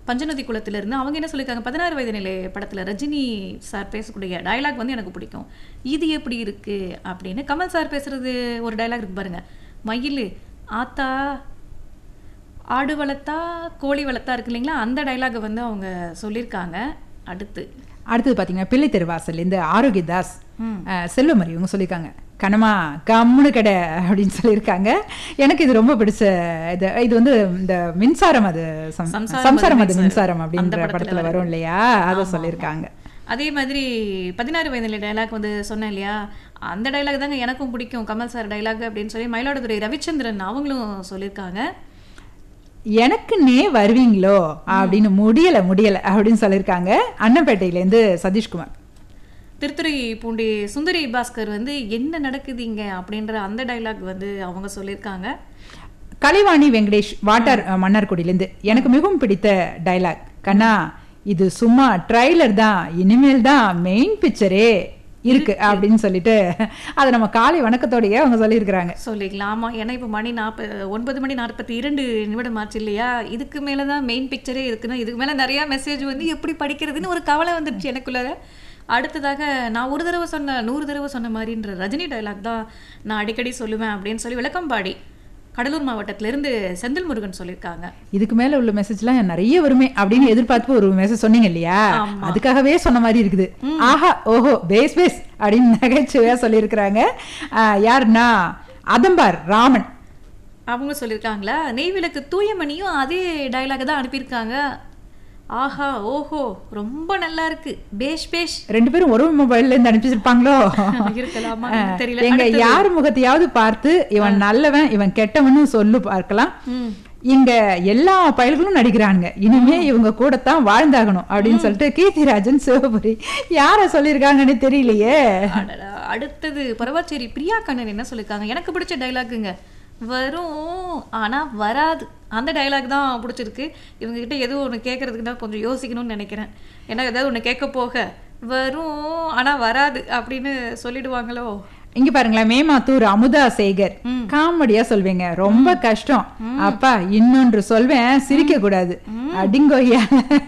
பஞ்சநதி குளத்திலிருந்து அவங்க என்ன சொல்லியிருக்காங்க பதினாறு வயது நிலை படத்துல ரஜினி சார் பேசக்கூடிய டயலாக் வந்து எனக்கு பிடிக்கும் இது எப்படி இருக்கு அப்படின்னு கமல் சார் பேசுறது ஒரு டயலாக் இருக்கு பாருங்க மயில் ஆத்தா ஆடு வளர்த்தா கோழி வளர்த்தா இருக்கு இல்லைங்களா அந்த டயலாக் வந்து அவங்க சொல்லியிருக்காங்க அடுத்து அடுத்தது பார்த்தீங்கன்னா பிள்ளை தெருவாசல் இந்த ஆரோக்கியதாஸ் அஹ், செல்வமரி இவங்க சொல்லியிருக்காங்க கனமா கம்முனு கடை அப்படின்னு சொல்லியிருக்காங்க எனக்கு இது ரொம்ப பிடிச்ச இது இது வந்து இந்த மின்சாரம் அது சம்- சம்சாரம் சம்சாரம் அது அது மின்சாரம் அந்த அப்படின்ற படத்துல படத்துல வரும் இல்லையா அதை சொல்லியிருக்காங்க அதே மாதிரி பதினாறு வயதில் டைலாக் வந்து சொன்னேன் இல்லையா அந்த டைலாக் தாங்க எனக்கும் பிடிக்கும் கமல் சார் டைலாக் அப்படின்னு சொல்லி மயிலாடுதுறை ரவிச்சந்திரன் அவங்களும் சொல்லியிருக்காங்க எனக்கு நே வருவீங்களோ அப்படின்னு முடியல முடியல அப்படின்னு சொல்லியிருக்காங்க அன்னப்பேட்டையிலேருந்து சதீஷ்குமார் திருத்துறை பூண்டி சுந்தரி பாஸ்கர் வந்து என்ன நடக்குது இங்க அப்படின்ற அந்த டைலாக் வந்து அவங்க சொல்லியிருக்காங்க கலைவாணி வெங்கடேஷ் வாட்டர் அஹ், மன்னார்குடியிலேருந்து எனக்கு மிகவும் பிடித்த டைலாக் கண்ணா இது சும்மா ட்ரைலர் தான் இனிமேல் தான் மெயின் பிக்சரே இருக்கு அப்படின்னு சொல்லிட்டு அதை நம்ம காலை வணக்கத்தோடயே அவங்க சொல்லியிருக்கிறாங்க சொல்லிக்கலாம் ஆமா ஏன்னா இப்போ மணி நாற்ப ஒன்பது மணி நாற்பத்தி இரண்டு நிமிடம் ஆச்சு இல்லையா இதுக்கு மேலே தான் மெயின் பிக்சரே இருக்குன்னா இதுக்கு மேலே நிறையா மெசேஜ் வந்து எப்படி படிக்கிறதுன்னு ஒரு கவலை வந்துடுச்சு எனக்குள்ள அடுத்ததாக நான் ஒரு தடவை சொன்ன நூறு தடவை சொன்ன மாதிரின்ற ரஜினி டைலாக் தான் நான் அடிக்கடி சொல்லுவேன் அப்படின்னு சொல்லி விளக்கம்பாடி கடலூர் மாவட்டத்திலிருந்து செந்தில் முருகன் சொல்லியிருக்காங்க இதுக்கு மேல உள்ள மெசேஜ்லாம் நிறைய வருமே அப்படின்னு எதிர்பார்த்து ஒரு மெசேஜ் சொன்னீங்க இல்லையா அதுக்காகவே சொன்ன மாதிரி இருக்குது ஆஹா ஓஹோ பேஸ் பேஸ் அப்படின்னு நகைச்சுவையா சொல்லியிருக்கிறாங்க அஹ், யாருன்னா அதம்பார் ராமன் அவங்க சொல்லியிருக்காங்களா நெய்விளக்கு தூயமணியும் அதே டைலாக் தான் அனுப்பியிருக்காங்க ஆஹா ஓஹோ ரொம்ப நல்லா இருக்கு பேஷ் பேஷ் ரெண்டு பேரும் ஒரு மொபைல்ல இருந்து அனுப்பிச்சிருப்பாங்களோ இருக்கலாமா அஹ், தெரியல எங்க யார் முகத்தையாவது பார்த்து இவன் நல்லவன் இவன் கெட்டவன்னு சொல்லு பார்க்கலாம் ம். இங்க எல்லா பயல்களும் நடிக்கிறாங்க இனிமே இவங்க கூடத்தான் வாழ்ந்தாகணும் அப்படின்னு சொல்லிட்டு கீர்த்திராஜன் சிவபுரி யார சொல்லியிருக்காங்கன்னு தெரியலையே அடடா, அடுத்தது பரவாச்சேரி பிரியா கண்ணன் என்ன சொல்லியிருக்காங்க எனக்கு பிடிச்ச டைலாக்குங்க வரும் ஆனா வராது அந்த டைலாக் தான் பிடிச்சிருக்கு இவங்க கிட்ட எதுவும் ஒன்று கேட்கறதுக்கு தான் கொஞ்சம் யோசிக்கணும்னு நினைக்கிறேன் ஏன்னா ஏதாவது ஒன்று கேட்க போக வரும் ஆனா வராது அப்படின்னு சொல்லிடுவாங்களோ இங்க பாருங்களேன் மேமாத்தூர் அமுதா சேகர் காமெடியா சொல்வீங்க ரொம்ப கஷ்டம் அப்பா இன்னொன்று சொல்வேன் சிரிக்க கூடாது அடிங்கோய்யா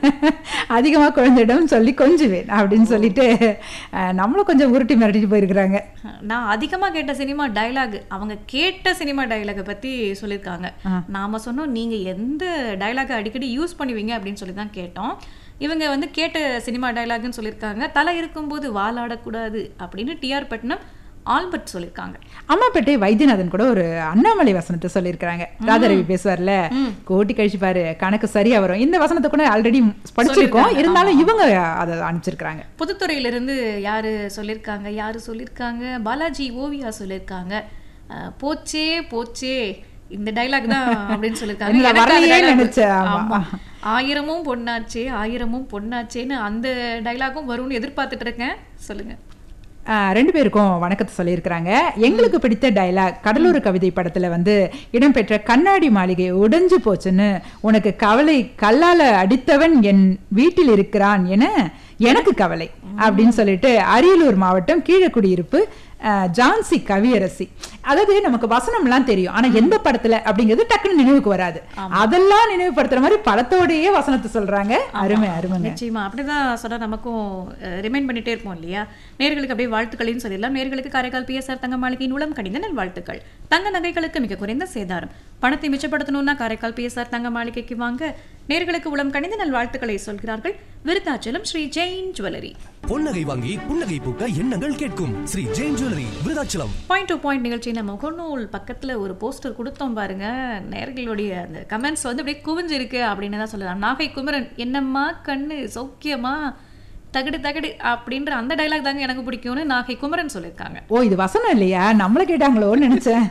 அதிகமா குழந்தையிடம் சொல்லி கொஞ்சுவேன் அப்படின்னு சொல்லிட்டு அஹ், நம்மளும் கொஞ்சம் உருட்டி மிரட்டிட்டு போயிருக்கிறாங்க நான் அதிகமா கேட்ட சினிமா டயலாக் அவங்க கேட்ட சினிமா டயலாகை பத்தி சொல்லியிருக்காங்க நாம சொன்னோம் நீங்க எந்த டயலாக் அடிக்கடி யூஸ் பண்ணுவீங்க அப்படின்னு சொல்லி தான் கேட்டோம் இவங்க வந்து கேட்ட சினிமா டயலாக்னு சொல்லியிருக்காங்க தலை இருக்கும்போது வாலாடக்கூடாது அப்படின்னு டிஆர் பட்னம் ஆல்பர்ட் சொல்லியிருக்காங்க அம்மாப்பேட்டை வைத்தியநாதன் கூட ஒரு அண்ணாமலை வசனத்தை சொல்லியிருக்கிறாங்க ராதாரவி பேசுவார்ல கோட்டி கழிச்சு பாரு கணக்கு சரியா வரும் இந்த வசனத்தை கூட ஆல்ரெடி படிச்சிருக்கோம் இருந்தாலும் இவங்க அதை அனுப்பிச்சிருக்காங்க புதுத்துறையிலிருந்து யாரு சொல்லியிருக்காங்க யாரு சொல்லியிருக்காங்க பாலாஜி ஓவியா சொல்லியிருக்காங்க அஹ், போச்சே போச்சே இந்த டைலாக் தான் அப்படின்னு சொல்லியிருக்காங்க இல்ல, எனக்கு அந்த வரலையே dialogue- நினைச்சேன், ஆமா. ஆமா. ஆயிரமும் பொண்ணாச்சே ஆயிரமும் பொண்ணாச்சேன்னு அந்த டைலாகும் வரும்னு எதிர்பார்த்துட்டு இருக்கேன் சொல்லுங்க ஆஹ் ரெண்டு பேருக்கும் வணக்கத்தை சொல்லியிருக்கிறாங்க எங்களுக்கு பிடித்த டயலாக் கடலூர் கவிதை படத்துல வந்து இடம்பெற்ற கண்ணாடி மாளிகை உடைஞ்சு போச்சுன்னு உனக்கு கவலை கல்லால அடித்தவன் என் வீட்டில் இருக்கிறான் என எனக்கு கவலை அப்படின்னு சொல்லிட்டு அரியலூர் மாவட்டம் கீழக்குடியிருப்பு ஆஹ் ஜான்சி கவியரசி அதாவது நமக்கு வசனம்லாம் தெரியும் ஆனா எந்த படத்துல அப்படிங்கிறது டக்குன்னு நினைவுக்கு வராது அதெல்லாம் நினைவுபடுத்துற மாதிரி படத்தோடயே வசனத்தை சொல்றாங்க அருமை அருமைங்க நிச்சயமா அப்படிதான் சொன்னா நமக்கும் ரிமைண்ட் பண்ணிட்டே இருப்போம் இல்லையா நேர்களுக்கு அப்படியே வாழ்த்துக்களையும் சொல்லிடலாம் நேர்களுக்கு காரைக்கால் பிஎஸ்ஆர் தங்க மாளிகையின் உளம் கடிந்த நல் வாழ்த்துக்கள் தங்க நகைகளுக்கு மிக குறைந்த சேதாரம் பணத்தை மிச்சப்படுத்தணும்னா காரைக்கால் பிஎஸ்ஆர் தங்க மாளிகைக்கு வாங்க நேர்களுக்கு உளம் கணிந்த நல் வாழ்த்துக்களை சொல்கிறார்கள் விருத்தாச்சலம் ஸ்ரீ ஜெயின் ஜுவல்லரி பொன்னகை வாங்கி புன்னகை பூக்க எண்ணங்கள் கேட்கும் Sri Jain jewellery Virudhachalam point to point நிகழ்ச்சி நம்ம முகநூல் பக்கத்துல ஒரு போஸ்டர் கொடுத்தோம் பாருங்க நேர்களுடைய அந்த கமெண்ட்ஸ் வந்து அப்படியே குவிஞ்சிருக்கு அப்படின்னு தான் சொல்லலாம் நாகை குமரன் என்னம்மா கண்ணு சௌக்கியமா தகடு தகடு அப்படின்ற அந்த டைலாக் தாங்க எனக்கு பிடிக்கும்னு நாகை குமரன் சொல்லியிருக்காங்க ஓ இது வசனம் இல்லையா நம்மள கேட்டாங்களோன்னு நினைச்சேன்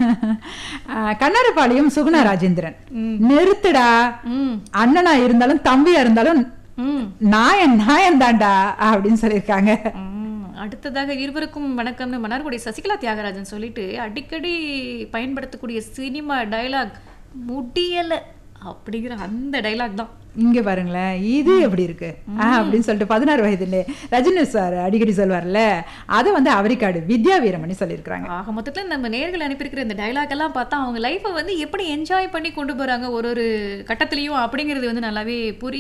ஆஹ் கண்ணாரபாளையம் சுகுணா ராஜேந்திரன் நிறுத்துடா ம் அண்ணனா இருந்தாலும் தம்பியா இருந்தாலும் ம் நாயன் நாயன் தாண்டா அப்படின்னு சொல்லியிருக்காங்க ம், அடுத்ததாக இருவருக்கும் வணக்கம்னு மன்னார்குடி சசிகலா தியாகராஜன் சொல்லிட்டு அடிக்கடி பயன்படுத்தக்கூடிய சினிமா டயலாக் முடியல அப்படிங்கிற அந்த டயலாக் தான் இங்க பாருங்களேன் இது எப்படி இருக்கு ஆ, அப்படின்னு சொல்லிட்டு பதினாறு வயதுல ரஜினி சார் அடிக்கடி சொல்வார்ல அதை வந்து அவரிக்காடு வித்யா வீரமணி சொல்லியிருக்கிறாங்க ஆக மொத்தத்துல நம்ம நேர்கள் அனுப்பியிருக்கிற இந்த டைலாக் எல்லாம் பார்த்தா அவங்க லைஃப்பை வந்து எப்படி என்ஜாய் பண்ணி கொண்டு போறாங்க ஒரு ஒரு கட்டத்துலயும் அப்படிங்கிறது வந்து நல்லாவே புரியும்